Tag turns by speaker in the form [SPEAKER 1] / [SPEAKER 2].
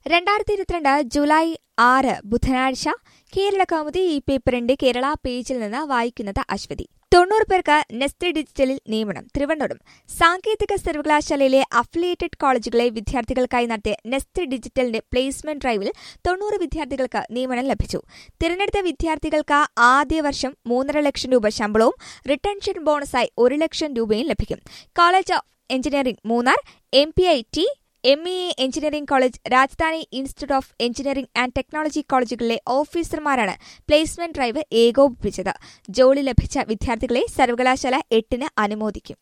[SPEAKER 1] രണ്ടായിരത്തി ഇരുപത്തിരണ്ട് ജൂലൈ ആറ് ബുധനാഴ്ച കേരള കൗമുദി ഈ പേപ്പറിന്റെ കേരള പേജിൽ നിന്ന് വായിക്കുന്നത് അശ്വതി തൊണ്ണൂറ് പേർക്ക് നെസ്റ്റ് ഡിജിറ്റലിൽ നിയമനം തിരുവനന്തപുരം സാങ്കേതിക സർവകലാശാലയിലെ അഫിലിയേറ്റഡ് കോളേജുകളെ വിദ്യാർത്ഥികൾക്കായി നടത്തിയ നെസ്റ്റ് ഡിജിറ്റലിന്റെ പ്ലേസ്മെന്റ് ഡ്രൈവിൽ തൊണ്ണൂറ് വിദ്യാർത്ഥികൾക്ക് നിയമനം ലഭിച്ചു തിരഞ്ഞെടുത്ത വിദ്യാർത്ഥികൾക്ക് ആദ്യ വർഷം മൂന്നര ലക്ഷം രൂപ ശമ്പളവും റിട്ടൻഷൻ ബോണസായി ഒരു ലക്ഷം രൂപയും ലഭിക്കും college of engineering Munnar M P I T M E A engineering college Rajadhani institute of engineering and technology കോളേജുകളിലെ ഓഫീസർമാരാണ് പ്ലേസ്മെന്റ് ഡ്രൈവ് ഏകോപിപ്പിച്ചത് ജോലി ലഭിച്ച വിദ്യാർത്ഥികളെ സർവകലാശാല എട്ടിന് അനുമോദിക്കും